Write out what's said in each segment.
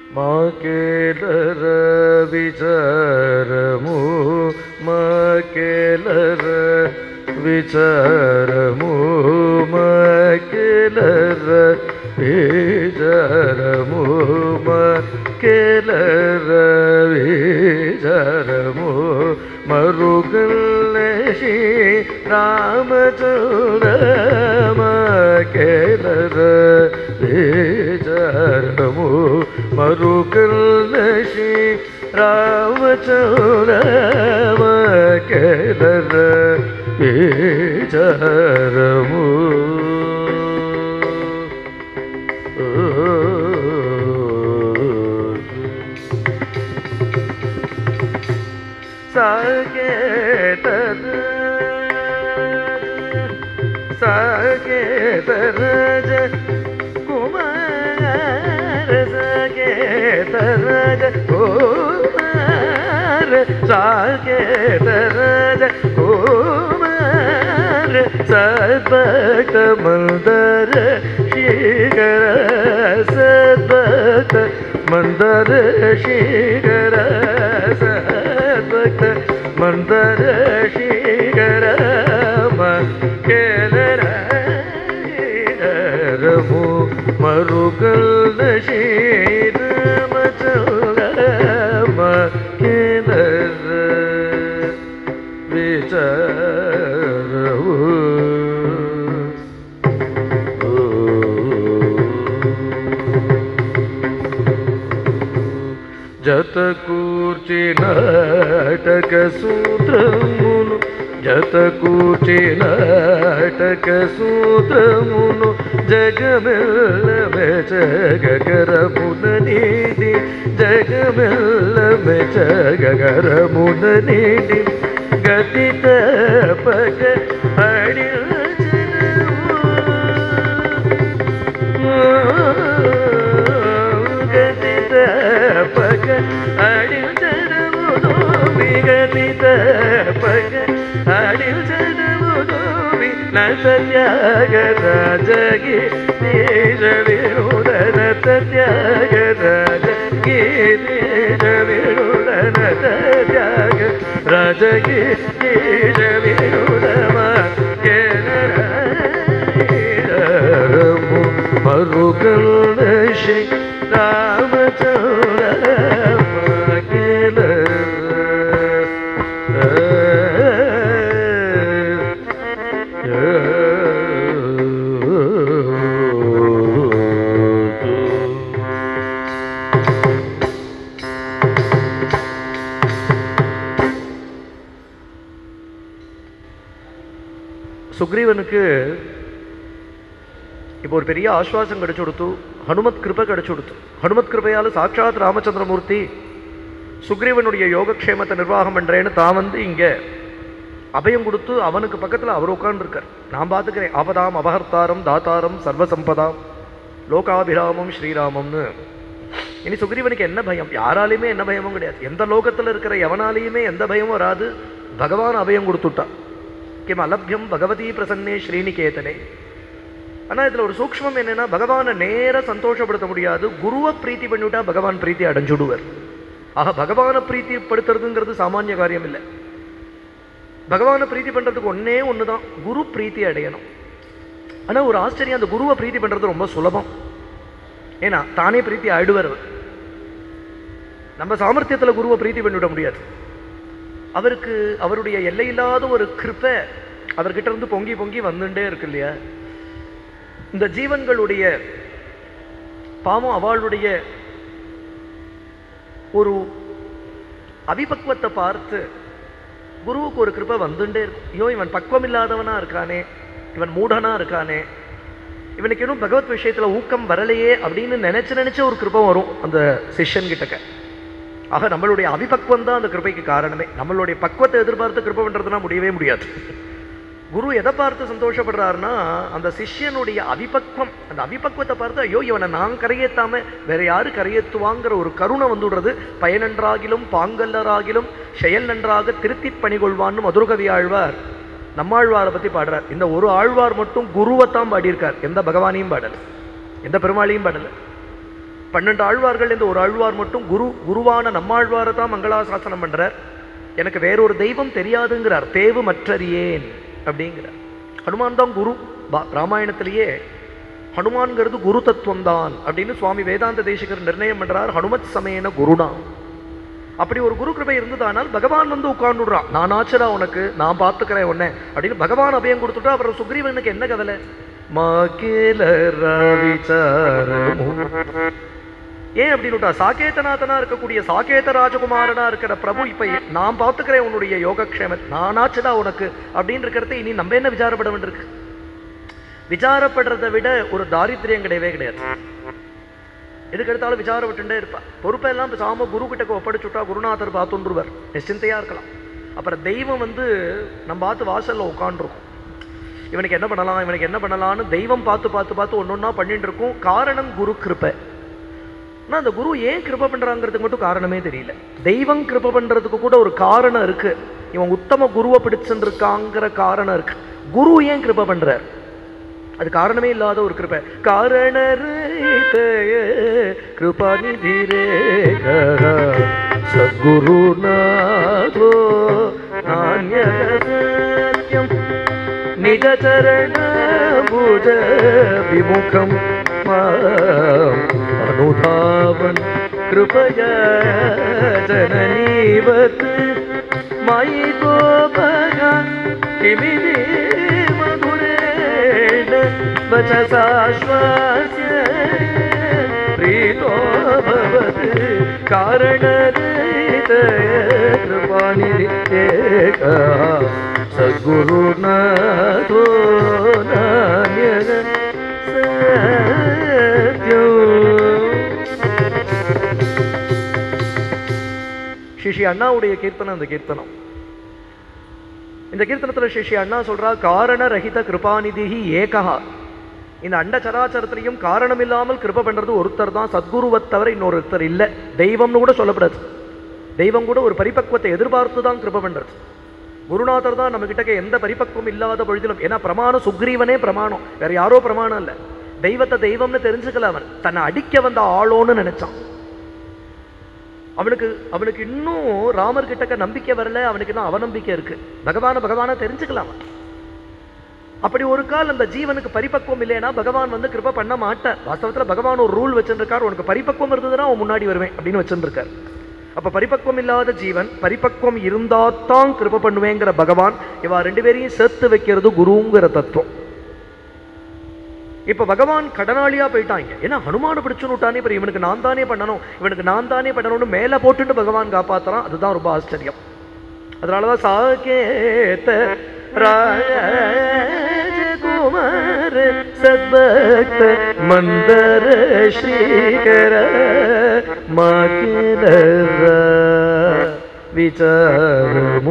మాకేలర విచారము మాకేలర విచారము మాకేలర విచారము మాకేలర విచారము మరుగల్లశి రామచంద్ర మాకేలర విచారము మరుకల్లశి రామచంద్ర మాకేలర విచారము ಸಾಗೇತದ ಸಾಗೇತರಜ ಕುಮಾರ ಸಾಗೇತರಜ ಕುಮಾರ ಸಾಗೇತರಜ ಕುಮಾರ ಸದ್ಭಕ್ತ ಮಂದರ ಶಿಖರ ಸದ್ಭಕ್ತ ಮಂದರ ಶಿಖರ ಸದ್ಭಕ್ತ ಮಂದರ ಶಿಖರ ಕೇಳರಮು ಮರುಗಲ್ಲ ಶ್ರೀರಮ ಚೌರಮ ಕೇಳರ ವಿಚಾರವು జత కూర్చి నాటక సూత్రమును జత కూర్చి నాటక సూత్రమును జగమెల్ల మెచగరమున నీడి జగమెల్ల మెచగరమున నీడి గతి తపక గతిత పగ అడిల్ చదవుదో విగతిత పగ అడిల్ చదవుదో నసత్యాగ రాజగి దేశ విరుడన సత్యాగ రాజగి దేశ విరుడన సత్యాగ రాజగి దేశ విరుడమా కేరము మరుగల్ శ్రీ రామచంద్ర சுக்ரீவனுக்கு இப்போ ஒரு பெரிய ஆஸ்வாசம் கிடைச்சு கொடுத்து ஹனுமத் கிருபை கிடைச்சு கொடுத்து ஹனுமத் கிருபையால சாட்சாத் ராமச்சந்திரமூர்த்தி சுக்ரீவனுடைய யோகக்ஷேமத்தை நிர்வாகம் பண்றேன்னு தான் வந்து இங்க அபயம் கொடுத்து அவனுக்கு பக்கத்துல அவர் உட்கார்ந்துருக்கார் நான் பார்த்துக்கிறேன் ஆபதாம் அபகர்த்தாரம் தாத்தாரம் சர்வசம்பதாம் லோகாபிராமம் ஸ்ரீராமம்னு இனி சுக்ரீவனுக்கு என்ன பயம் யாராலையுமே என்ன பயமும் கிடையாது எந்த லோகத்துல இருக்கிற எவனாலையுமே எந்த பயமும் வராது பகவான் அபயம் கொடுத்துட்டான் கிம் அலப்யம் பகவதி பிரசன்னே ஸ்ரீனிகேதனே ஆனா இதுல ஒரு சூக்ஷ்மம் என்னன்னா பகவானை நேர சந்தோஷப்படுத்த முடியாது குருவை பிரீத்தி பண்ணிவிட்டா பகவான் பிரீத்தி அடைஞ்சுடுவர் ஆக பகவானை பிரீத்திப்படுத்துறதுங்கிறது சாமானிய காரியம் இல்லை பகவானை பிரீத்தி பண்றதுக்கு ஒன்னே ஒண்ணுதான் குரு பிரீத்தி அடையணும் ஆனா ஒரு ஆச்சரியம் அந்த குருவை பிரீத்தி பண்றது ரொம்ப சுலபம் ஏன்னா தானே பிரீத்தி ஆயிடுவர் அவர். நம்ம சாமர்த்தியத்துல குருவை பிரீத்தி பண்ணிவிட முடியாது அவருக்கு அவருடைய எல்லையில்லாத ஒரு கிருப்பை அவர்கிட்ட இருந்து பொங்கி பொங்கி வந்துட்டே இருக்கு இல்லையா இந்த ஜீவன்களுடைய பாவம் அவளுடைய ஒரு அபிபக்வத்தை பார்த்து குருவுக்கு ஒரு கிருப்பை வந்துட்டே இருக்கும் ஐயோ இவன் பக்குவம் இல்லாதவனா இருக்கானே இவன் மூடனா இருக்கானே இவனுக்கு இன்னும் பகவத் விஷயத்துல ஊக்கம் வரலையே அப்படின்னு நினைச்சு நினைச்சு ஒரு கிருப்பம் வரும் அந்த சிஷ்யன் கிட்டக்க ஆக நம்மளுடைய அபிபக்வம் தான் அந்த கிருபைக்கு காரணமே நம்மளுடைய பக்குவத்தை எதிர்பார்த்து கிருபை பண்றதுனா முடியவே முடியாது குரு எதை பார்த்து சந்தோஷப்படுறாருன்னா அந்த சிஷ்யனுடைய அபிபக்வம் அந்த அபிபக்வத்தை பார்த்து ஐயோ இவனை நான் கரையேத்தாம வேற யாரு கரையேத்துவாங்கிற ஒரு கருணை வந்துடுறது பயனன்றாகிலும் பாங்கல்லராகிலும் செயல் நன்றாக திருத்தி பணிகொள்வான்னு மதுரகவி ஆழ்வார் நம்மாழ்வாரை பத்தி பாடுறார் இந்த ஒரு ஆழ்வார் மட்டும் குருவைத்தான் பாடியிருக்கார் எந்த பகவானையும் பாடல எந்த பெருமாளையும் பாடல பன்னெண்டு ஆழ்வார்கள் இந்த ஒரு ஆழ்வார் மட்டும் குரு குருவான நம்மாழ்வாரை தான் மங்களாசாசனம் பண்றார் எனக்கு வேறொரு தெய்வம் தெரியாதுங்கிறார் தேவு மற்றறியேன் அப்படிங்கிறார் ஹனுமான் தான் குரு பா- ராமாயணத்திலேயே ஹனுமான்கிறது குரு தத்துவம் தான் அப்படின்னு சுவாமி வேதாந்த தேசிகர் நிர்ணயம் பண்றார் ஹனுமத் சமயன குருனா அப்படி ஒரு குரு கிருபை இருந்ததானால் பகவான் வந்து உட்கார்ந்துடுறான் நான் ஆச்சரா உனக்கு நான் பார்த்துக்கிறேன் உன்னை அப்படின்னு பகவான் அபயம் கொடுத்துட்டா அப்புறம் சுக்ரீவனுக்கு என்ன கவலை மாக்கில ரவிச்சாரமு ஏன் அப்படின்னு சாகேதநாதனா இருக்கக்கூடிய சாகேத ராஜகுமாரனா இருக்கிற பிரபு இப்ப எ- நான் பார்த்துக்கிறேன் உன்னுடைய யோகக்ஷேம நானாச்சுடா உனக்கு அப்படின்னு இருக்கிறத இனி நம்ம என்ன விசாரப்பட வேண்டியிருக்கு விசாரப்படுறதை விட ஒரு தாரித்திரியம் கிடையவே கிடையாது எதுக்கு எடுத்தாலும் விசாரப்பட்டுட்டே இருப்பா பொறுப்பெல்லாம் சாம குரு கிட்ட ஒப்படைச்சுட்டா குருநாதர் பார்த்துருவர் நிশ্চিந்தையா இருக்கலாம் அப்புறம் தெய்வம் வந்து நம்ம பார்த்து வாசல்ல உட்காந்துருக்கும் இவனுக்கு என்ன பண்ணலாம் இவனுக்கு என்ன பண்ணலாம்னு தெய்வம் பார்த்து பார்த்து பார்த்து ஒன்னொன்னா பண்ணிட்டு இருக்கும் காரணம் குரு கிருபை ஆனா அந்த குரு ஏன் கிருபை பண்றாங்கிறதுக்கு மட்டும் காரணமே தெரியல தெய்வம் கிருபை பண்றதுக்கு கூட ஒரு காரணம் இருக்கு இவன் உத்தம குருவை பிடிச்சுட்டு இருக்காங்கிற காரணம் இருக்கு குரு ஏன் கிருபை பண்றார் அது காரணமே இல்லாத ஒரு கிருபை காரண கிருபாநிதி சத்குரு நாதோ நாண்யம் நிஜ சரண புஜ விமுகம் மாம் அனுதாவன் கிருபய ஜனனீவத் மயி கோபக கிமிதி மதுரேண வச்சசாஸ்வாஸ்ய प्रीतो भवति कारणरहित कृपानिधि एकः सद्गुरुनाथो नान्यः सत्यो ஸ்ரீ ஸ்ரீ அண்ணாவுடைய கீர்த்தனம் அந்த கீர்த்தனம் இந்த கீர்த்தனத்துல ஸ்ரீ ஸ்ரீ அண்ணா சொல்றா காரண ரஹித கிருபாநிதிஹி ஏகஹா இந்த அண்ட சராச்சரத்திலையும் காரணம் இல்லாமல் கிருப பண்றது ஒருத்தர் தான் சத்குருவத் தவிர இன்னொருத்தர் இல்ல தெய்வம்னு கூட சொல்லப்படாது தெய்வம் கூட ஒரு பரிபக்குவத்தை எதிர்பார்த்து தான் கிருப பண்றது குருநாதர் தான் நம்ம கிட்டக்க எந்த பரிபக்குவம் இல்லாத பொழுதிலும் ஏன்னா பிரமாணம் சுக்ரீவனே பிரமாணம் வேற யாரோ பிரமாணம் இல்ல தெய்வத்தை தெய்வம்னு தெரிஞ்சுக்கல அவன் தன்னை அடிக்க வந்த ஆளோன்னு நினைச்சான் அவனுக்கு அவனுக்கு இன்னும் ராமர் கிட்டக்க நம்பிக்கை வரல அவனுக்கு இன்னும் அவநம்பிக்கை இருக்கு பகவான பகவானா தெரிஞ்சுக்கலாம் அவன். அப்படி ஒரு கால் அந்த ஜீவனுக்கு பரிபக்குவம் இல்லைன்னா பகவான் வந்து கிருப பண்ண மாட்டார் வாஸ்தவத்துல பகவான் ஒரு ரூல் வச்சிருக்கார் உனக்கு பரிபக்குவம் இருந்ததுன்னா அவன் முன்னாடி வருவேன் அப்படின்னு வச்சிருக்கார் அப்ப பரிபக்குவம் இல்லாத ஜீவன் பரிபக்குவம் இருந்தாதான் கிருப பண்ணுவேங்கிற பகவான் இவா ரெண்டு பேரையும் சேர்த்து வைக்கிறது குருங்கிற தத்துவம் இப்ப பகவான் கடனாளியா போயிட்டாங்க ஏன்னா ஹனுமான பிடிச்சுன்னு விட்டானே இப்ப இவனுக்கு நான் தானே பண்ணணும் இவனுக்கு நான் தானே பண்ணணும்னு மேல போட்டுட்டு பகவான் காப்பாத்துறான் அதுதான் ரொம்ப ஆச்சரியம் அதனாலதான் சாகேத ராஜகுமார சத்பக்த மந்தர ஸ்ரீகர மாக்கில விசாரமு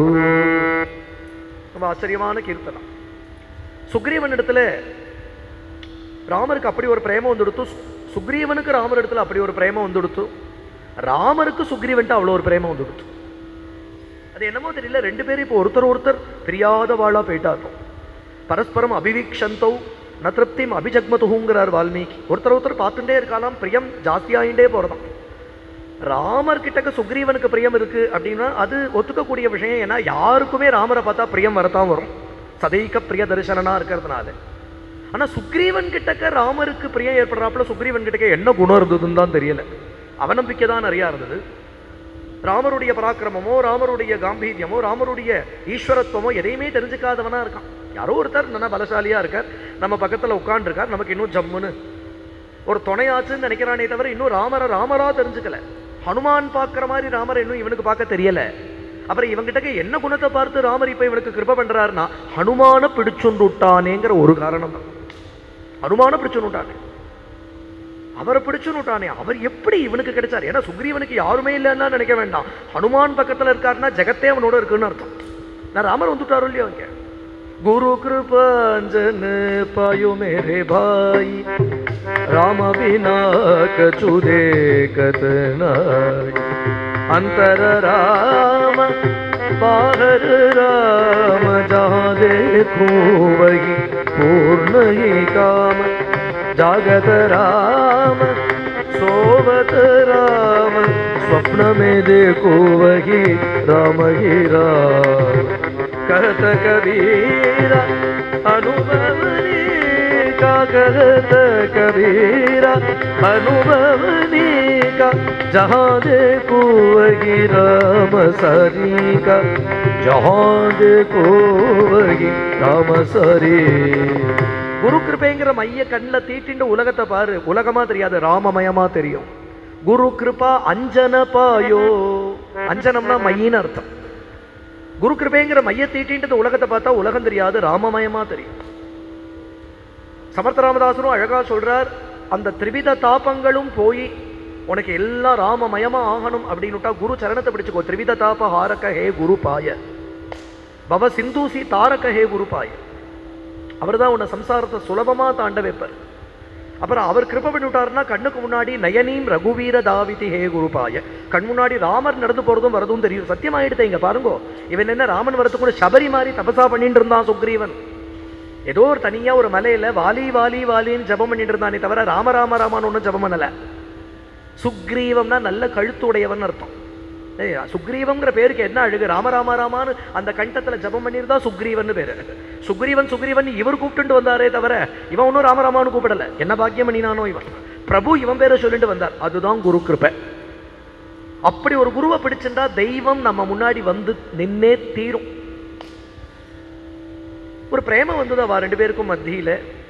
ரொம்ப ஆச்சரியமான கீர்த்தனம் சுக்ரீவன் இடத்துல ராமருக்கு அப்படி ஒரு பிரேமம் வந்துடுத்து சு- சுக்ரீவனுக்கு ராமர் இடத்துல அப்படி ஒரு பிரேமம் வந்துடுத்து ராமருக்கு சுக்ரீவன்ட்டு அவ்வளோ ஒரு பிரேமம் வந்துடுத்து அது என்னமோ தெரியல ரெண்டு பேரும் இப்போ ஒருத்தர் ஒருத்தர் பிரியாத வாழா போயிட்டாங்க பரஸ்பரம் அபிவீக்ஷந்தௌ ந திருப்திம் அபிஜக்மதுங்கிறார் வால்மீகி ஒருத்தர் ஒருத்தர் பார்த்துட்டே இருக்கலாம் பிரியம் ஜாஸ்தியாயிண்டே போறதாம் ராமர் கிட்டக்க சுக்ரீவனுக்கு பிரியம் இருக்கு அப்படின்னா அது ஒத்துக்கக்கூடிய விஷயம் ஏன்னா யாருக்குமே ராமரை பார்த்தா பிரியம் வரத்தான் வரும் சதைக்க பிரிய தரிசனனா இருக்கிறதுனால ஆனா சுக்ரீவன் கிட்டக்க ராமருக்கு பிரியம் ஏற்படுறாப்புல சுக்ரீவன் கிட்டக்க என்ன குணம் இருந்ததுன்னு தான் தெரியல அவநம்பிக்கை தான் நிறையா இருந்தது ராமருடைய பராக்கிரமமோ ராமருடைய காம்பீரியமோ ராமருடைய ஈஸ்வரத்துவமோ எதையுமே தெரிஞ்சுக்காதவனா இருக்கான் யாரோ ஒருத்தர் நல்லா பலசாலியா இருக்கார் நம்ம பக்கத்துல உட்கார்ந்துருக்கார் நமக்கு இன்னும் ஜம்முன்னு ஒரு துணையாச்சுன்னு நினைக்கிறானே தவிர இன்னும் ராமரை ராமரா தெரிஞ்சுக்கல ஹனுமான் பார்க்குற மாதிரி ராமரை இன்னும் இவனுக்கு பார்க்க தெரியல அப்புறம் இவங்கிட்ட என்ன குணத்தை பார்த்து ராமர் இப்ப இவனுக்கு கிருப பண்றாருன்னா ஹனுமான பிடிச்சுண்டு விட்டானேங்கிற ஒரு காரணம் தான் ஹனுமான பிடிச்சுன்னு விட்டானே அவரை பிடிச்சுன்னு விட்டானே அவர் எப்படி இவனுக்கு கிடைச்சார் ஏன்னா சுக்ரீவனுக்கு யாருமே இல்லைன்னா நினைக்க வேண்டாம் ஹனுமான் பக்கத்துல இருக்காருன்னா ஜெகத்தே அவனோட இருக்குன்னு அர்த்தம் நான் ராமர் வந்துட்டாரோ இல்லையோ இங்க குரு கிருபாஞ்சன பாயோ மேரே பாய் राम बिना कछु देखत नाय अंतर राम बाहर राम जहाँ देखूं वही पूर्ण ही काम जागत राम सोवत राम स्वप्न में देखो वही राम ही राम कहत कबीरा अनुभवनी का कहत कबीरा अनुभवनी का जहाँ देखो वही राम सरी का जहाँ देखो वही ராம சரி குரு கிருபைங்கிற மைய கண்ணில் தீட்டிண்டு உலகத்தை பாரு உலகமா தெரியாது ராமமயமா தெரியும் குரு கிருபா அஞ்சன பாயோ அஞ்சனம்னா மையின்னு அர்த்தம் குரு கிருபைங்கிற மைய தீட்டின்றது உலகத்தை பார்த்தா உலகம் தெரியாது ராமமயமா தெரியும் சமர்த்த ராமதாசரும் அழகா சொல்றார் அந்த திரிவித தாபங்களும் போய் உனக்கு எல்லாம் ராமமயமா ஆகணும் அப்படின்னுட்டா குரு சரணத்தை பிடிச்சுக்கோ திரிவித தாப ஹாரக ஹே குரு பாய பவ சிந்தூசி தாரக ஹே குரு பாய அவர் தான் உன்னை சம்சாரத்தை சுலபமா தாண்ட வைப்பார் அப்புறம் அவர் கிருப பண்ணிவிட்டாருன்னா கண்ணுக்கு முன்னாடி நயனீம் ரகுவீர தாவிதி ஹே குருபாய கண் முன்னாடி ராமர் நடந்து போறதும் வரதும் தெரியும் சத்தியமாயிடுத்த இங்க பாருங்கோ இவன் என்ன ராமன் வரது கூட சபரி மாதிரி தபசா பண்ணிட்டு இருந்தான் சுக்ரீவன் ஏதோ ஒரு தனியா ஒரு மலையில வாலி வாலி வாலின்னு ஜபம் பண்ணிட்டு இருந்தானே தவிர ராம ராம ராமான்னு ஒன்றும் ஜபம் பண்ணல சுக்ரீவம்னா நல்ல கழுத்து உடையவன் அர்த்தம் ஏய் சுக்ரீவம்ங்கிற பேருக்கு என்ன அழகு ராம ராம ராமான்னு அந்த கண்டத்துல ஜபம் பண்ணியிருந்தா சுக்ரீவன் பேரு சுக்ரீவன் சுக்ரீவன் இவர் கூப்பிட்டு வந்தாரே தவிர இவன் ஒன்றும் ராமராமான்னு கூப்பிடல என்ன பாக்கியம் பண்ணினானோ இவன் பிரபு இவன் பேரை சொல்லிட்டு வந்தார் அதுதான் குரு கிருபை அப்படி ஒரு குருவை பிடிச்சிருந்தா தெய்வம் நம்ம முன்னாடி வந்து நின்னே தீரும் ஒரு பிரேமம் வந்தது அவ ரெண்டு பேருக்கும் மத்தியில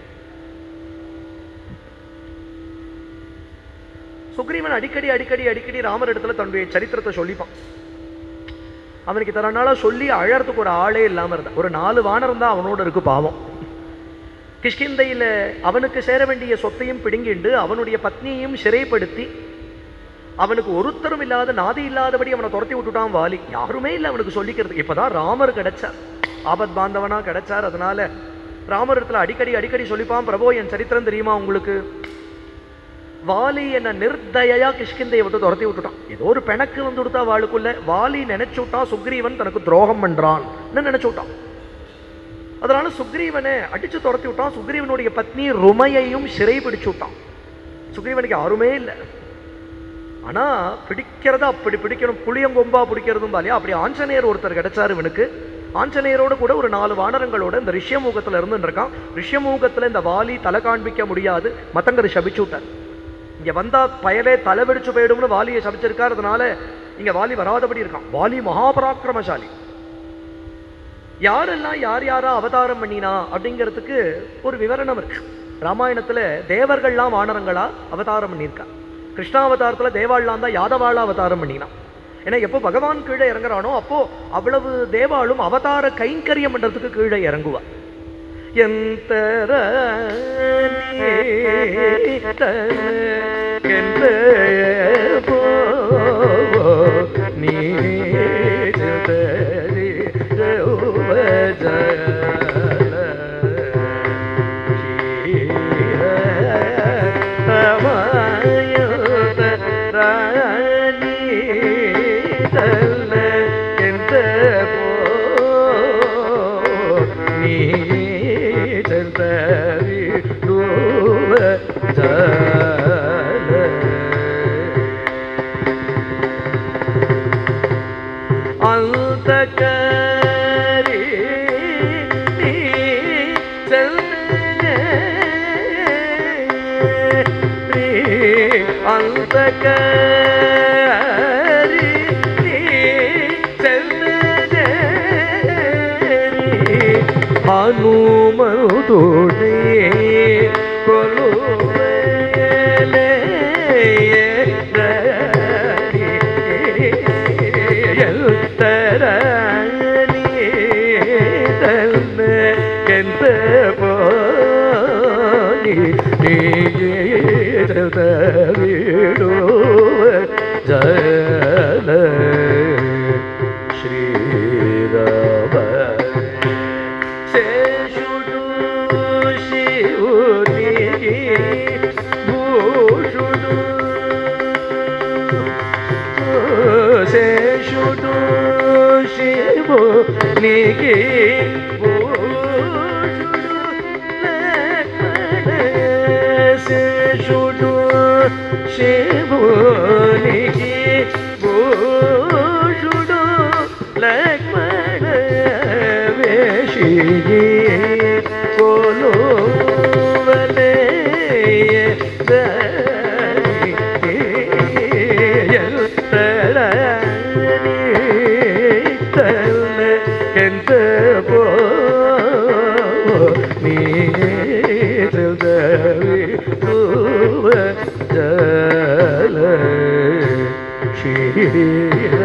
சுக்ரீவன் அடிக்கடி அடிக்கடி அடிக்கடி ராமர் இடத்துல தன்னுடைய சரித்திரத்தை சொல்லிப்பான் அவனுக்கு இத்தனை நாளா சொல்லி அழறதுக்கு ஒரு ஆளே இல்லாம இருந்தான் ஒரு நாலு வானரம் தான் அவனோட இருக்கு பாவம் கிஷ்கிந்தையில அவனுக்கு சேர வேண்டிய சொத்தையும் பிடுங்கிண்டு அவனுடைய பத்னியையும் சிறைப்படுத்தி அவனுக்கு ஒருத்தரும் இல்லாத நாதி இல்லாதபடி அவனை துரத்தி விட்டுட்டான் வாலி யாருமே இல்லை அவனுக்கு சொல்லிக்கிறது இப்பதான் ராமர் கிடைச்சார் ஆபத் பாந்தவனா கிடைச்சார் அதனால ராமர் இடத்துல அடிக்கடி அடிக்கடி சொல்லிப்பான் பிரபோ என் சரித்திரம் தெரியுமா உங்களுக்கு வாலி என்ன நிர்தயா கிஷ்கிந்தையை விட்டு துரத்தி விட்டுட்டான் ஏதோ ஒரு பிணக்கு வந்து கொடுத்தா வாளுக்குள்ள வாலி நினைச்சு விட்டான் சுக்ரீவன் தனக்கு துரோகம் பண்றான் நினைச்சு விட்டான் அதனால சுக்ரீவனை அடிச்சு துரத்தி விட்டான் சுக்ரீவனுடைய பத்னி ருமையையும் சிறை பிடிச்சு விட்டான் சுக்ரீவனுக்கு யாருமே இல்லை ஆனா பிடிக்கிறத அப்படி பிடிக்கணும் புளியங்கொம்பா பிடிக்கிறதும் பாலியா அப்படி ஆஞ்சநேயர் ஒருத்தர் கிடைச்சாரு இவனுக்கு ஆஞ்சநேயரோட கூட ஒரு நாலு வானரங்களோட இந்த ரிஷ்யமூகத்துல இருந்து இருக்கான் ரிஷ்யமூகத்துல இந்த வாலி தலை காண்பிக்க முடியாது மத்தங்கர் சபிச்சு விட்டார் இங்க வந்தா பயலே தலை வெடிச்சு போயிடும்னு வாலியை சபிச்சிருக்கார் அதனால இங்க வாலி வராதபடி இருக்கான் வாலி மகாபராக்கிரமசாலி யாரெல்லாம் யார் யாரா அவதாரம் பண்ணினா அப்படிங்கிறதுக்கு ஒரு விவரணம் இருக்கு ராமாயணத்துல தேவர்கள்லாம் வானரங்களா அவதாரம் பண்ணியிருக்கா கிருஷ்ணாவதாரத்துல தேவாள்லாம் தான் யாதவாளா அவதாரம் பண்ணினான் ஏன்னா எப்போ பகவான் கீழே இறங்குறானோ அப்போ அவ்வளவு தேவாளும் அவதார கைங்கரியம் பண்றதுக்கு கீழே இறங்குவா ಎಂತರ ಹನುಮನುತೋಡೆ ಕೊಲುವೆಲೆ ಎಲ್ತರಣಿ ತನ್ನ ಕೆಂತ ಪೋನಿ ನೀಡುವ ಜಲ ಶ್ರೀರಾಮ శేషుడు శివునికి భూషుడు శేషుడు శివునికి భూషుడు శేషుడు శివ శివునికి భూషుడు లక్ష్మణ వేషి ఎంత పో நீ செல்தவி பூவ ஜல ஷீர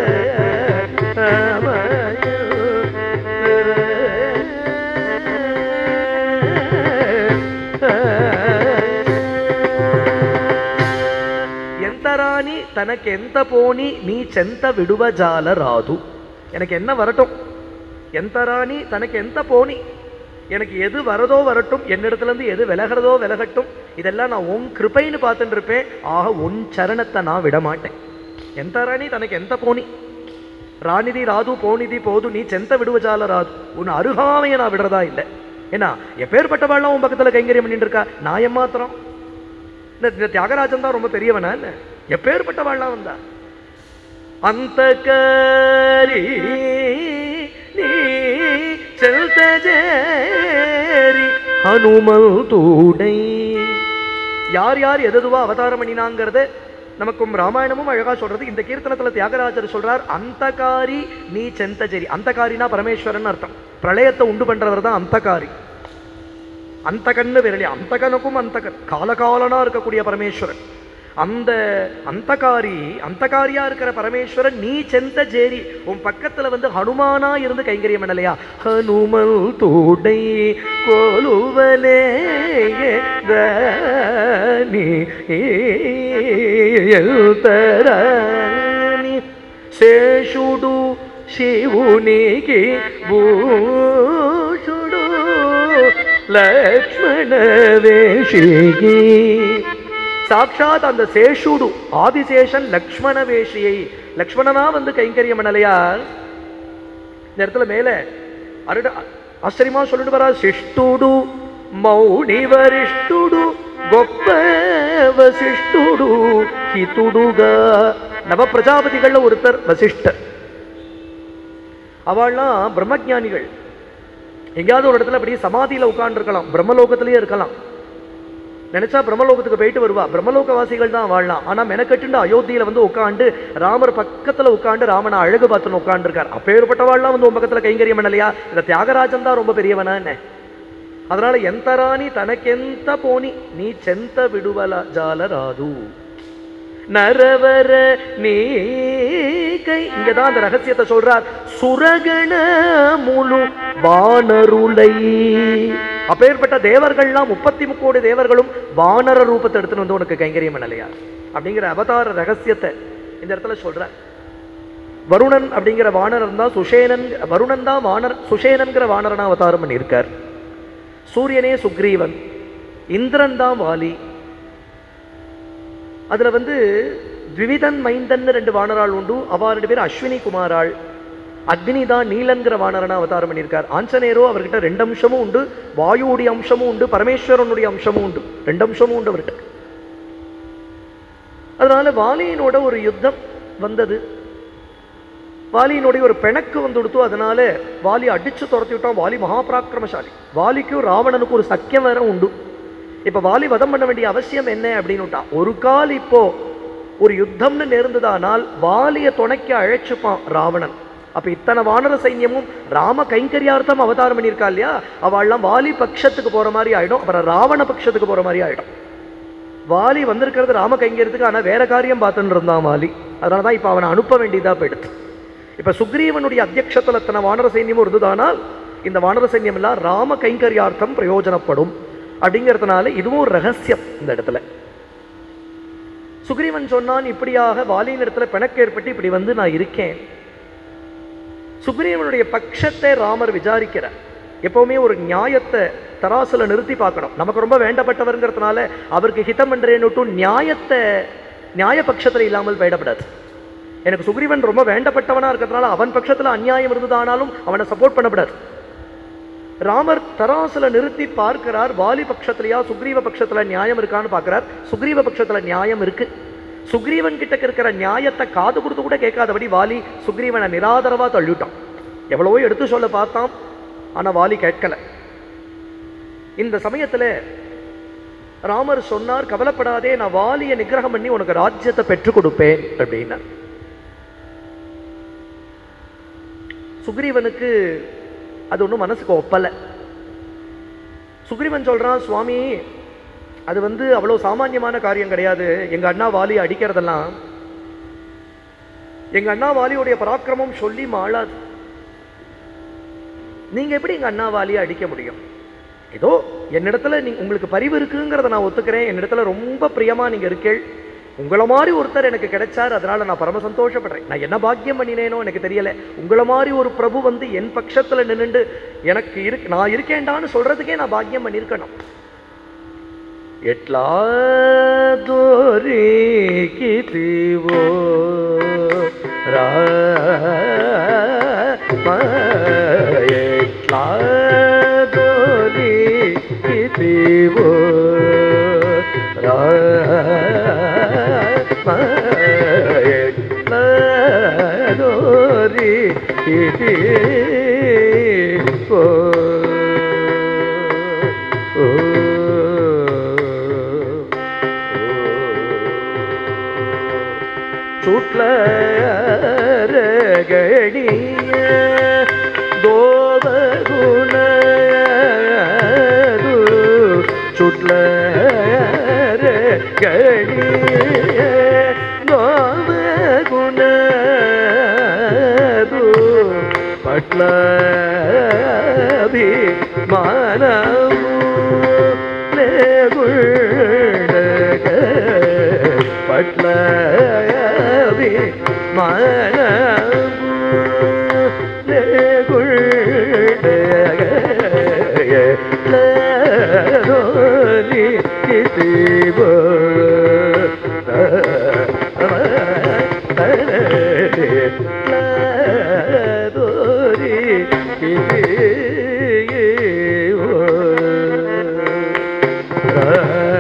ఎంతరాని తనకెంత పోని నీ చెంత విడువ జాల రాదు எனக்கு என்ன வரட்டும் எந்த ராணி தனக்கு எந்த போனி எனக்கு எது வரதோ வரட்டும் என்னிடத்துலேருந்து எது விலகிறதோ விலகட்டும் இதெல்லாம் நான் உன் கிருபைன்னு பார்த்துட்டு இருப்பேன் ஆக உன் சரணத்தை நான் விட மாட்டேன் எந்த ராணி தனக்கு எந்த போனி ராணிதி ராது போனிதி போது நீ செந்த விடுவஜால ராது உன் அருகாமையை நான் விடுறதா இல்லை ஏன்னா எப்பேற்பட்டவாள்லாம் உன் பக்கத்தில் கைங்கரியம் பண்ணிட்டு இருக்கா நான் ஏமாத்திரம் இந்த இந்த தியாகராஜன் தான் ரொம்ப பெரியவனா என்ன எப்பேற்பட்டவாள்லாம் வந்தா ಅಂತಕರಿ ನೀ செல்தஜேரி ஹனுமந்தூடை யார் யார் எதுவா அவதாரம் பண்ணினாங்கிறத நமக்கும் ராமாயணமும் அழகா சொல்றது இந்த கீர்த்தனத்துல தியாகராஜர் சொல்றார் அந்தகாரி நீ செந்தஜரி அந்தகாரினா பரமேஸ்வரன் அர்த்தம் பிரளயத்தை உண்டு பண்றவர் தான் அந்தகாரி அந்தகன்னு விரலி அந்தகனுக்கும் அந்தகன் காலகாலனா இருக்கக்கூடிய பரமேஸ்வரன் அந்த அந்தகாரி அந்தகாரியா இருக்கிற பரமேஸ்வரன் நீ செந்த ஜேரி உன் பக்கத்துல வந்து ஹனுமானா இருந்து கைங்கரியம் பண்ணலையா ஹனுமல் தூடை கோலுவலே நீ తరాని శేషుడు శివునికి భూషుడు లక్ష్మణ వేషికి சாட்சாத் அந்த சேஷுடு ஆதிசேஷன் லக்ஷ்மண வேஷியை லக்ஷ்மணனா வந்து கைங்கரியம் பண்ணலையா இந்த இடத்துல மேல அருட ஆச்சரியமா சொல்லிட்டு வரா சிஷ்டுடு மௌனி வரிஷ்டுடு గొప్ప வசிஷ்டுடு ஹிதுடுகா நவ பிரஜாபதிகள்ல ஒருத்தர் வசிஷ்டர் அவள்லாம் பிரம்மஜானிகள் எங்கேயாவது ஒரு இடத்துல அப்படியே சமாதியில உட்கார்ந்துருக்கலாம் பிரம்மலோகத்திலேயே இருக்கலாம் நினைச்சா பிரம்மலோகத்துக்கு போயிட்டு வருவா பிரம்மலோகவாசிகள் தான் வாழலாம் ஆனா மெனக்கட்டுண்டு அயோத்தியில வந்து உட்காந்து ராமர் பக்கத்துல உட்காந்து ராமனை அழகு பார்த்துன்னு உட்காந்துருக்கார் அப்பேற்பட்டவாள்லாம் வந்து உன் பக்கத்துல கைங்கரியம் பண்ணலையா இந்த தியாகராஜன் தான் ரொம்ப பெரியவனா என்ன அதனால ఎంత రాని తనకెంత పోని నీ చెంత విడువల జాలరాదు நரவர நீகை இங்கதான் அந்த ரகசியத்தை சொல்றார் சுரகண முழு வானருளை அப்பேற்பட்ட தேவர்கள்லாம் முப்பத்தி முக்கோடி தேவர்களும் வானர ரூபத்தை எடுத்துன்னு வந்து உனக்கு கைங்கரியம் பண்ணலையா அப்படிங்கிற அவதார ரகசியத்தை இந்த இடத்துல சொல்றார் வருணன் அப்படிங்கிற வானரன் தான் சுஷேனன் வருணன் தான் வானர் சுஷேனன்கிற வானரனா அவதாரம் பண்ணியிருக்கார் சூரியனே சுக்ரீவன் இந்திரன் தான் வாலி அதுல வந்து த்விவிதன் மைந்தன் ரெண்டு வானராள் உண்டு அவா ரெண்டு பேர் அஸ்வினி குமாராள் அக்னி தான் நீலன்கிற வானரனா அவதாரம் பண்ணியிருக்கார் ஆஞ்சநேயரோ அவர்கிட்ட ரெண்டு அம்சமும் உண்டு வாயுவுடைய அம்சமும் உண்டு பரமேஸ்வரனுடைய அம்சமும் உண்டு ரெண்டு அம்சமும் உண்டு அவர்கிட்ட அதனால வாலியினோட ஒரு யுத்தம் வந்தது வாலியினுடைய ஒரு பிணக்கு வந்து கொடுத்தோ அதனால வாலி அடிச்சு துரத்தி விட்டான் வாலி மகாபராக்கிரமசாலி வாலிக்கும் ராவணனுக்கும் ஒரு சக்கியம் வேற உண்டு இப்ப வாலி வதம் பண்ண வேண்டிய அவசியம் என்ன அப்படின்னு ஒரு கால் இப்போ ஒரு யுத்தம்னு நேர்ந்ததானால் வாலிய துணைக்க அழைச்சுப்பான் ராவணன் அப்ப இத்தனை வானர சைன்யமும் ராம கைங்கரியார்த்தம் அவதாரம் பண்ணியிருக்கா இல்லையா அவள்லாம் வாலி பட்சத்துக்கு போற மாதிரி ஆயிடும் அப்புறம் ராவண பட்சத்துக்கு போற மாதிரி ஆயிடும் வாலி வந்திருக்கிறது ராம கைங்கரியத்துக்கு ஆனா வேற காரியம் பார்த்துட்டு இருந்தான் வாலி அதனாலதான் இப்ப அவனை அனுப்ப வேண்டியதா போயிடுது இப்ப சுக்ரீவனுடைய அத்தியக்ஷத்துல எத்தனை வானர சைன்யமும் இருந்ததானால் இந்த வானர சைன்யம் எல்லாம் ராம கைங்கரியார்த்தம் பிரயோஜனப்படும் அப்படிங்கிறதுனால இதுவும் ஒரு ரகசியம் இந்த இடத்துல சுக்ரீவன் சொன்னான் இப்படியாக வாலியின் இடத்துல பிணக்கு ஏற்பட்டு இப்படி வந்து நான் இருக்கேன் சுக்ரீவனுடைய பட்சத்தை ராமர் விசாரிக்கிறார் எப்பவுமே ஒரு நியாயத்தை தராசுல நிறுத்தி பார்க்கணும் நமக்கு ரொம்ப வேண்டப்பட்டவருங்கிறதுனால அவருக்கு ஹிதம் என்றேன்னுட்டும் நியாயத்தை நியாய பட்சத்துல இல்லாமல் போயிடப்படாது எனக்கு சுக்ரீவன் ரொம்ப வேண்டப்பட்டவனா இருக்கிறதுனால அவன் பட்சத்துல அநியாயம் இருந்ததானாலும் அவனை சப்போர்ட் பண்ணப்படாது ராமர் தராசுல நிறுத்தி பார்க்கிறார் வாலி பட்சத்திலயா சுக்ரீவ பட்சத்துல நியாயம் இருக்கான்னு பார்க்கிறார் சுக்ரீவ பட்சத்துல நியாயம் இருக்கு சுக்ரீவன் கிட்ட இருக்கிற நியாயத்தை காது கொடுத்து கூட கேட்காதபடி வாலி சுக்ரீவனை நிராதரவா தள்ளிவிட்டான் எவ்வளவோ எடுத்து சொல்ல பார்த்தான் ஆனா வாலி கேட்கல இந்த சமயத்துல ராமர் சொன்னார் கவலைப்படாதே நான் வாலியை நிகிரகம் பண்ணி உனக்கு ராஜ்யத்தை பெற்றுக் கொடுப்பேன் அப்படின்னார் சுக்ரீவனுக்கு அது ஒன்றும் மனசுக்கு ஒப்பல சுக்ரீவன் சொல்றான் சுவாமி அது வந்து அவ்வளவு சாமானியமான காரியம் கிடையாது எங்க அண்ணா வாலியை அடிக்கிறதெல்லாம் எங்க அண்ணா வாலியுடைய பராக்கிரமம் சொல்லி மாளாது நீங்க எப்படி எங்க அண்ணா வாலியை அடிக்க முடியும் ஏதோ என்னிடத்துல நீ உங்களுக்கு பரிவு இருக்குங்கிறத நான் ஒத்துக்கிறேன் என்னிடத்துல ரொம்ப பிரியமா நீங்க இருக்கேள் உங்களை மாதிரி ஒருத்தர் எனக்கு கிடைச்சார் அதனால நான் பரம சந்தோஷப்படுறேன் நான் என்ன பாக்கியம் பண்ணினேனோ எனக்கு தெரியல உங்களை மாதிரி ஒரு பிரபு வந்து என் பட்சத்துல நின்னுண்டு எனக்கு இருக்கு நான் இருக்கேன்டான்னு சொல்றதுக்கே நான் பாக்கியம் பண்ணியிருக்கணும் ఎట్లా దొరికితివో రామ ఎట్లా దొరికితివో రామ ఎట్లా దొరికితివో சுட்லரகடிய தோபகுணது சுட்லரகடிய தோபகுணது பட்லபி மானமு లేగుండగ పట్లవి మనము లేగుండగ లేరోని కితివో లేరోని కితివో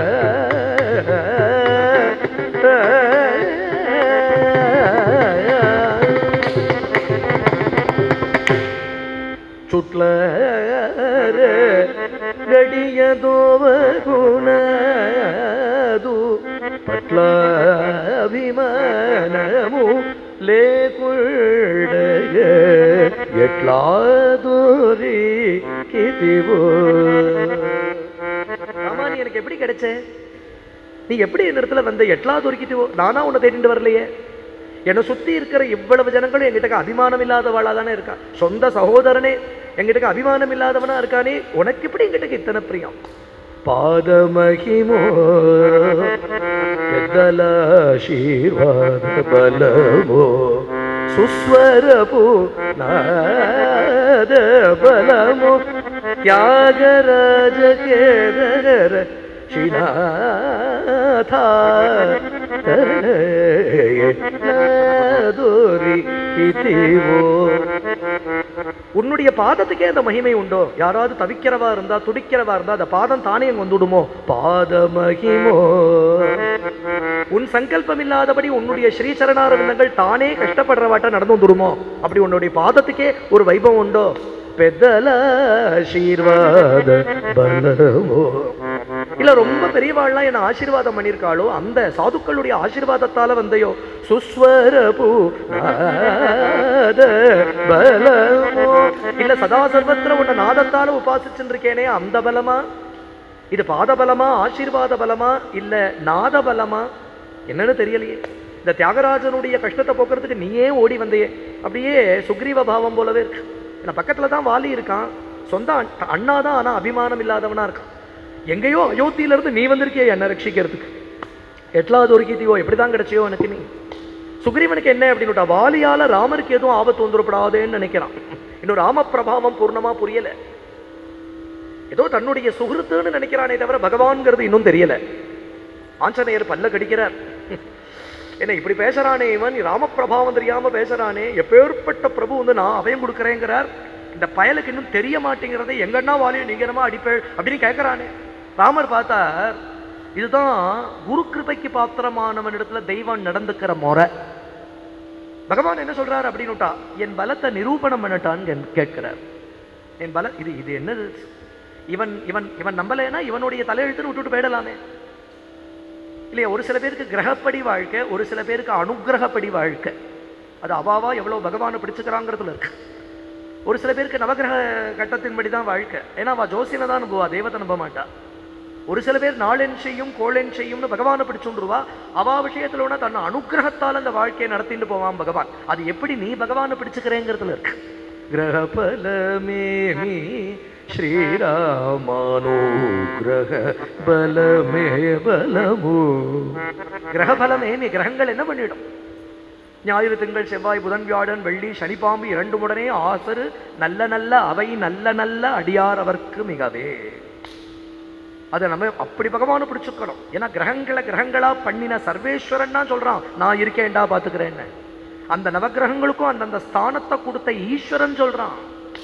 చుట్లర గడియదోవ గుణదు పట్ల అభిమానము లేకుండగ ఎట్లా దూరి కితివో ஆமா நீ எனக்கு எப்படி கிடைச்ச நீ எப்படி இந்த இடத்துல வந்த எட்லா துருக்கிட்டு நானா உன்னை தேடிட்டு வரலையே என்னை சுத்தி இருக்கிற இவ்வளவு ஜனங்களும் எங்கிட்ட அபிமானம் இல்லாதவாளா தானே இருக்கா சொந்த சகோதரனே எங்கிட்ட அபிமானம் இல்லாதவனா இருக்கானே உனக்கு எப்படி எங்கிட்ட இத்தனை பிரியம் పాదమహిమో పెద్దలాశీర్వాద బలమో సుస్వరపు నాద బలము త్యాగరాజ కేదర శ్రీనాథ దోరి ఇతివో உன்னுடைய பாதத்துக்கே அந்த மகிமை உண்டோ யாராவது தவிக்கிறவா இருந்தா துடிக்கிறவா இருந்தா அந்த பாதம் தானே அங்க வந்துடுமோ பாத மகிமோ உன் சங்கல்பம் இல்லாதபடி உன்னுடைய ஸ்ரீசரணாரவிந்தங்கள் தானே கஷ்டப்படுறவாட்ட நடந்து வந்துடுமோ அப்படி உன்னுடைய பாதத்துக்கே ஒரு வைபவம் உண்டோ பெதல ஆசீர்வாத பலமோ இல்ல ரொம்ப பெரியவாள்லாம் என்ன ஆசீர்வாதம் பண்ணியிருக்காளோ அந்த சாதுக்களுடைய ஆசீர்வாதத்தால வந்தையோ சுஸ்வரபு நாத பலமோ இல்ல சதா சர்வத்திர உன்னை நாதத்தால உபாசிச்சுட்டு இருக்கேனே அந்த பலமா இது பாத பலமா ஆசீர்வாத பலமா இல்ல நாத பலமா என்னன்னு தெரியலையே இந்த தியாகராஜனுடைய கஷ்டத்தை போக்குறதுக்கு நீயே ஓடி வந்தையே அப்படியே சுக்ரீவ பாவம் போலவே இருக்கு ஏன்னா பக்கத்துல தான் வாலி இருக்கான் சொந்த அண்ணா தான் ஆனா அபிமானம் இல்லாதவனா இருக்கான் எங்கேயோ அயோத்தியில இருந்து நீ வந்திருக்கிய என்ன ரட்சிக்கிறதுக்கு எட்லாவது ஒரு கீதியோ எப்படிதான் கிடைச்சியோ எனக்கு நீ சுக்ரீவனுக்கு என்ன அப்படின்னு வாலியால ராமருக்கு எதுவும் ஆபத்து வந்துடப்படாதேன்னு நினைக்கிறான் இன்னும் ராம பிரபாவம் பூர்ணமா புரியல ஏதோ தன்னுடைய சுகிருத்துன்னு நினைக்கிறானே தவிர பகவான்ங்கிறது இன்னும் தெரியல ஆஞ்சநேயர் பல்ல கடிக்கிறார் என்ன இப்படி பேசுறானே இவன் ராமபிரபாவம் தெரியாம பேசுறானே எப்பேற்பட்ட பிரபு வந்து நான் அபயம் கொடுக்குறேங்கிறார் இந்த பயலுக்கு இன்னும் தெரிய மாட்டேங்கிறதே எங்கன்னா வாலியும் நீங்கரமா அடிப்பேள் அப்படின்னு கேட்கறானே ராமர் பார்த்தார் இதுதான் குரு கிருபைக்கு பாத்திரமானவனிடத்துல தெய்வம் நடந்துக்கிற முறை பகவான் என்ன சொல்றாரு அப்படின்னுட்டா என் பலத்தை நிரூபணம் பண்ணட்டான்னு கே- கேட்கிறார் என் பல இது இது என்னது இவன் இவன் இவன் நம்பலைன்னா இவனுடைய தலையெழுத்துன்னு விட்டுட்டு போயிடலாமே இல்லையா ஒரு சில பேருக்கு கிரகப்படி வாழ்க்கை ஒரு சில பேருக்கு அனுக்கிரகப்படி வாழ்க்கை அது அவாவா எவ்வளவு பகவானை பிடிச்சுக்கிறாங்கிறதுல இருக்கு ஒரு சில பேருக்கு நவகிரக கட்டத்தின்படி தான் வாழ்க்கை ஏன்னா அவ ஜோசியனை தான் நம்புவா தெய்வத்தை நம்ப மாட்டா ஒரு சில பேர் நாளென் செய்யும் கோளென் செய்யும்னு பகவானை பிடிச்சுருவா அவா விஷயத்துல ஒண்ணா தன் அனுக்கிரகத்தால் அந்த வாழ்க்கையை நடத்திட்டு போவான் பகவான் அது எப்படி நீ பகவானை பிடிச்சுக்கிறேங்கிறதுல இருக்கு கிரகபலமேமி ஸ்ரீராமானோ கிரக பலமே பலமோ கிரகபலமேமி கிரகங்கள் என்ன பண்ணிடும் ஞாயிறு திங்கள் செவ்வாய் புதன் வியாழன் வெள்ளி சனிப்பாம்பு இரண்டு உடனே ஆசரு நல்ல நல்ல அவை நல்ல நல்ல அடியார் அவர்க்கு மிகவே அதை நம்ம அப்படி பகவானை பிடிச்சுக்கணும் ஏன்னா கிரகங்களை கிரகங்களா பண்ணின சர்வேஸ்வரன் தான் சொல்றான் நான் இருக்கேன்டா பாத்துக்கிறேன்னு அந்த நவகிரகங்களுக்கும் அந்தந்த ஸ்தானத்தை கொடுத்த ஈஸ்வரன் சொல்றான்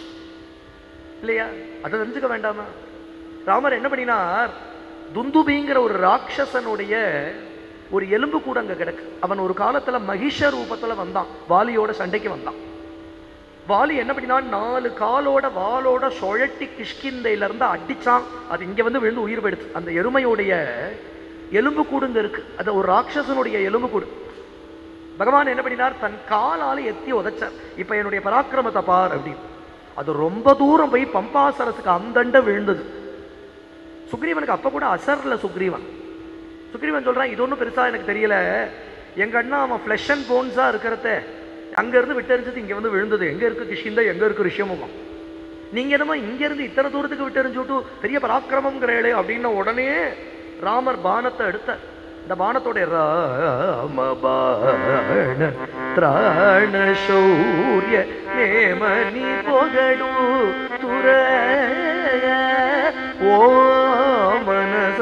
இல்லையா அதை தெரிஞ்சுக்க வேண்டாமா ராமர் என்ன பண்ணினார் துந்துபிங்கிற ஒரு ராட்சசனுடைய ஒரு எலும்பு கூட அங்க கிடக்கு அவன் ஒரு காலத்துல மகிஷ ரூபத்துல வந்தான் வாலியோட சண்டைக்கு வந்தான் வாலி என்ன பண்ணினா நாலு காலோட வாளோட சுழட்டி கிஷ்கிந்தையில இருந்து அடிச்சான் அது இங்க வந்து விழுந்து உயிர் போயிடுச்சு அந்த எருமையுடைய எலும்பு கூடுங்க இருக்கு அது ஒரு ராட்சசனுடைய எலும்பு கூடு பகவான் என்ன பண்ணினார் தன் காலால எத்தி உதைச்சார் இப்ப என்னுடைய பராக்கிரமத்தை பார் அப்படின்னு அது ரொம்ப தூரம் போய் பம்பாசரசுக்கு அந்தண்ட விழுந்தது சுக்ரீவனுக்கு அப்ப கூட அசர்ல சுக்ரீவன் சுக்ரீவன் சொல்றான் இது ஒன்றும் பெருசா எனக்கு தெரியல எங்க அண்ணா அவன் ஃப்ளஷ் அண்ட் போன்ஸா இருக்கிறத அங்க இருந்து விட்டெறிஞ்சது இங்க வந்து விழுந்தது எங்க இருக்கு கிஷிந்த எங்க இருக்கு ரிஷமும் நீங்க என்னமோ இங்க இருந்து இத்தனை தூரத்துக்கு விட்டெறிஞ்சுட்டு பெரிய பராக்கிரமங்கிறேளே அப்படின்ன உடனே ராமர் பானத்தை எடுத்த இந்த பானத்தோட ராம பாண திராண சௌரிய நேமணி பொகடு துறைய ஓ மனச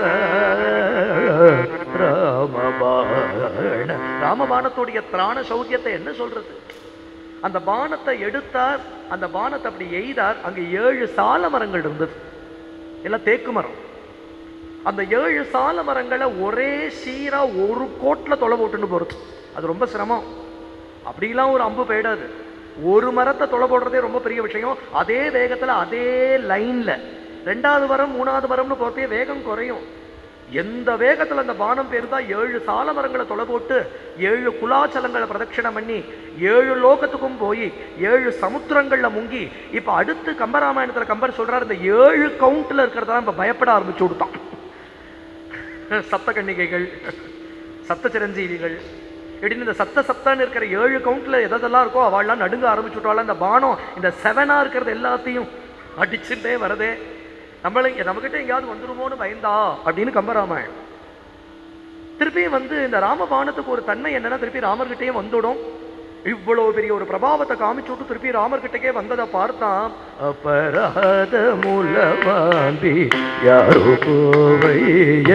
ராமபாண ராமபாணத்துடைய திராண சௌரியத்தை என்ன சொல்றது அந்த பானத்தை எடுத்தார் அந்த பானத்தை அப்படி எய்தார் அங்க ஏழு சால மரங்கள் இருந்தது எல்லாம் தேக்கு மரம் அந்த ஏழு சால மரங்களை ஒரே சீரா ஒரு கோட்ல தொலை போட்டுன்னு போறது அது ரொம்ப சிரமம் அப்படிலாம் ஒரு அம்பு போயிடாது ஒரு மரத்தை தொலை போடுறதே ரொம்ப பெரிய விஷயம் அதே வேகத்துல அதே லைன்ல ரெண்டாவது மரம் மூணாவது மரம்னு போறதே வேகம் குறையும் எந்த வேகத்துல அந்த பானம் பேருந்தா ஏழு சால மரங்களை தொலை போட்டு ஏழு குலாச்சலங்களை பிரதட்சணம் பண்ணி ஏழு லோகத்துக்கும் போய் ஏழு சமுத்திரங்கள்ல முங்கி இப்ப அடுத்து கம்பராமாயணத்துல கம்பர் சொல்றாரு இந்த ஏழு கவுண்ட்ல இருக்கிறதா இப்ப பயப்பட ஆரம்பிச்சு கொடுத்தான் சப்த கன்னிகைகள் சப்த சிரஞ்சீவிகள் எப்படின்னு இந்த சத்த சத்தான்னு இருக்கிற ஏழு கவுண்ட்ல எதெல்லாம் இருக்கோ அவள்லாம் நடுங்க ஆரம்பிச்சு விட்டாள் அந்த பானம் இந்த செவனா இருக்கிறது எல்லாத்தையும் அடிச்சுட்டே வரதே நம்மள நம்மகிட்ட எங்கேயாவது வந்துருமோன்னு பயந்தா அப்படின்னு கம்பராமாயணம் திருப்பியும் வந்து இந்த ராமபானத்துக்கு ஒரு தன்மை என்னன்னா திருப்பி ராமர்கிட்டயே வந்துடும் இவ்வளவு பெரிய ஒரு பிரபாவத்தை காமிச்சு விட்டு திருப்பி ராமர்கிட்டக்கே வந்ததை பார்த்தான் அபராத மூலமாம்பி யாரோ கோவைய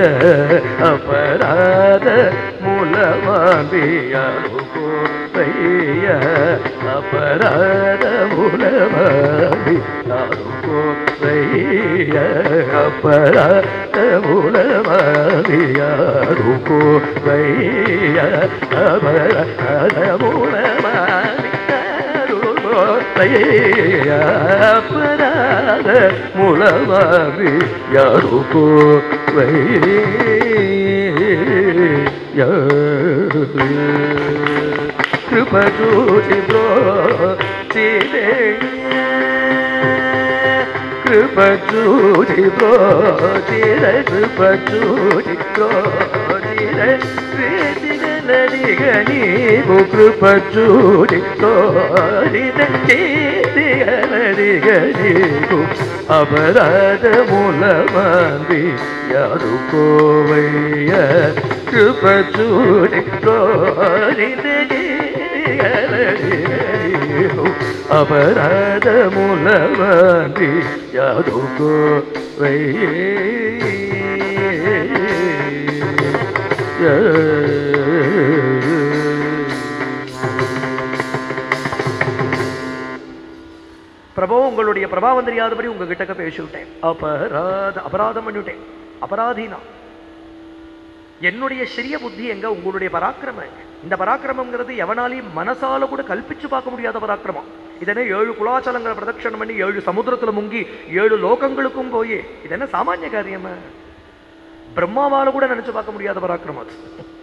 அபராத மூலமாம்பி யாரோ கோவைய அபராத மூலமாம்பி யாரோ கோவைய அபராத மூலமாம்பி யாரோ கோவைய அபராத மூலமாம்பி அபராத மூலமாவி யாருக்கோ கிருபூதி ப்ரோ சிலே கிருபூதி ப்ரோ சில கிருபூதி ப்ரோ சில நடிகனி கிருபூதி தோரித நடிகனி அபராத மூலமாந்தி யாரு கோவைய கிருபூதி தோரித அபராத மூலமாந்தி யாரு பிரபோ உங்களுடைய பிரபாவம் தெரியாதபடி உங்ககிட்ட பேசிவிட்டேன் அபராத அபராதம் பண்ணிவிட்டேன் அபராதினா என்னுடைய சிறிய புத்தி எங்க உங்களுடைய பராக்கிரமம் எங்க இந்த பராக்கிரமங்கிறது எவனாலையும் மனசால கூட கல்பிச்சு பார்க்க முடியாத பராக்கிரமம் இதென்ன ஏழு குலாச்சலங்களை பிரதட்சணம் பண்ணி ஏழு சமுத்திரத்துல முங்கி ஏழு லோகங்களுக்கும் போய் இது என்ன சாமானிய காரியமா பிரம்மாவால கூட நினைச்சு பார்க்க முடியாத பராக்கிரமம் அது